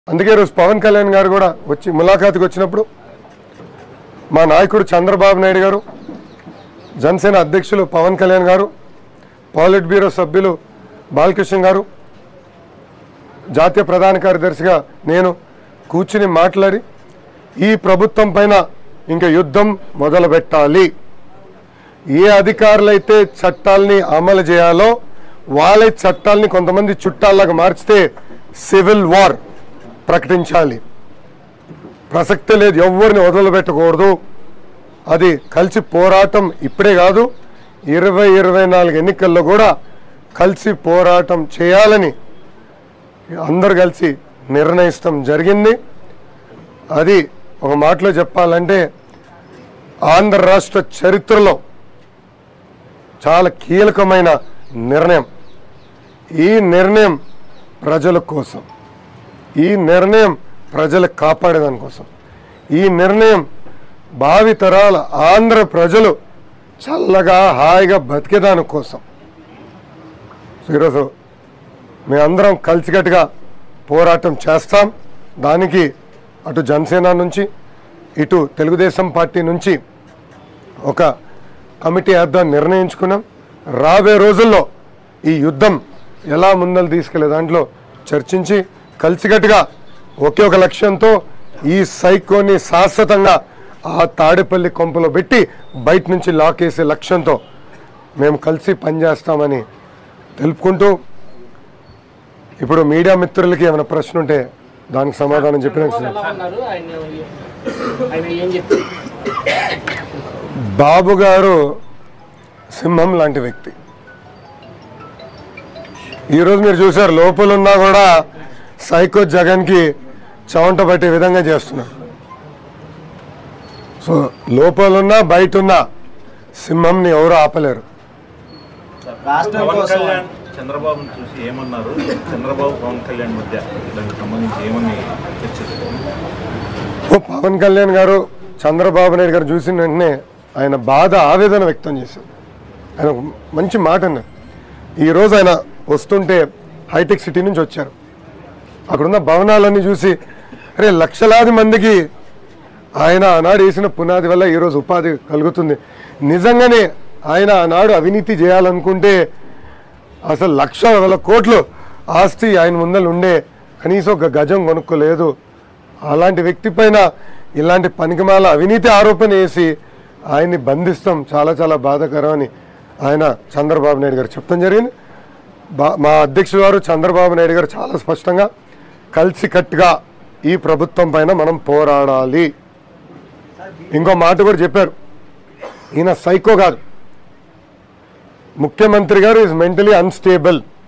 అందుకే రోజు పవన్ కళ్యాణ్ గారు కూడా వచ్చి ములాఖాతుకి వచ్చినప్పుడు మా నాయకుడు చంద్రబాబు నాయుడు గారు జనసేన అధ్యక్షులు పవన్ కళ్యాణ్ గారు పాలిట్ బ్యూరో సభ్యులు బాలకృష్ణ గారు జాతీయ ప్రధాన కార్యదర్శిగా నేను కూర్చుని మాట్లాడి ఈ ప్రభుత్వం పైన ఇంకా యుద్ధం మొదలు పెట్టాలి ఏ అధికారులైతే చట్టాలని అమలు చేయాలో వాళ్ళే చట్టాలని కొంతమంది చుట్టాల్లాగా మార్చితే సివిల్ వార్ ప్రకటించాలి ప్రసక్తే లేదు ఎవరిని వదిలిపెట్టకూడదు అది కలిసి పోరాటం ఇప్పుడే కాదు ఇరవై ఇరవై నాలుగు ఎన్నికల్లో కూడా కలిసి పోరాటం చేయాలని అందరు కలిసి నిర్ణయిస్తాం జరిగింది అది ఒక మాటలో చెప్పాలంటే ఆంధ్ర రాష్ట్ర చరిత్రలో చాలా కీలకమైన నిర్ణయం ఈ నిర్ణయం ప్రజల కోసం ఈ నిర్ణయం ప్రజలకు కాపాడేదాని కోసం ఈ నిర్ణయం భావి తరాల ఆంధ్ర ప్రజలు చల్లగా హాయిగా బతికేదాని కోసం సో ఈరోజు మేమందరం కలిసికట్టుగా పోరాటం చేస్తాం దానికి అటు జనసేన నుంచి ఇటు తెలుగుదేశం పార్టీ నుంచి ఒక కమిటీ వేద్దాం నిర్ణయించుకున్నాం రాబోయే రోజుల్లో ఈ యుద్ధం ఎలా ముందలు తీసుకెళ్లే దాంట్లో చర్చించి కలిసికట్టుగా ఒకే ఒక లక్ష్యంతో ఈ సైకోని శాశ్వతంగా ఆ తాడేపల్లి కొంపలో పెట్టి బయట నుంచి లాకేసే లక్ష్యంతో మేము కలిసి పనిచేస్తామని తెలుపుకుంటూ ఇప్పుడు మీడియా మిత్రులకి ఏమైనా ప్రశ్న ఉంటే దానికి సమాధానం చెప్పిన ఎలా ఉన్నారు ఆయన ఆయన ఏం చెప్తారు బాబు గారు సింహం లాంటి వ్యక్తి ఈరోజు మీరు చూసారు లోపలున్నా కూడా సైకో జగన్కి చవంట పట్టే విధంగా చేస్తున్నారు సో లోపలున్నా బయట ఉన్న సింహంని ఎవరు ఆపలేరు రాష్ట్రం పవన్ కోసం కళ్యాణ్ చంద్రబాబును చూసి ఏమన్నారు చంద్రబాబు పవన్ కళ్యాణ్ మధ్య దానికి సంబంధించి ఏమని చర్చిస్తారు ఓ పవన్ కళ్యాణ్ గారు చంద్రబాబు నాయుడు గారు చూసిన వెంటనే ఆయన బాధ ఆవేదన వ్యక్తం చేశారు ఆయన ఒక మంచి మాట అన్నారు ఈరోజు ఆయన వస్తుంటే హైటెక్ సిటీ నుంచి వచ్చారు అక్కడున్న భవనాలన్నీ చూసి అరే లక్షలాది మందికి ఆయన ఆనాడు వేసిన పునాది వల్ల ఈరోజు ఉపాధి కలుగుతుంది నిజంగానే ఆయన ఆనాడు అవినీతి చేయాలనుకుంటే అసలు లక్ష వేల కోట్లు ఆస్తి ఆయన ముందర ఉండే కనీసం ఒక గజం కొనుక్కోలేదు అలాంటి వ్యక్తి పైన ఇలాంటి పనికిమాల అవినీతి ఆరోపణ వేసి ఆయన్ని బంధిస్తాం చాలా చాలా బాధాకరం అని ఆయన చంద్రబాబు నాయుడు గారు చెప్పడం జరిగింది బా- మా అధ్యక్షుడు గారు చంద్రబాబు నాయుడు గారు చాలా స్పష్టంగా కలిసికట్టుగా ఈ ప్రభుత్వం పైన మనం పోరాడాలి ఇంకో మాట కూడా చెప్పారు ఈయన సైకో కాదు ముఖ్యమంత్రి గారు ఇస్ మెంటలీ అన్స్టేబుల్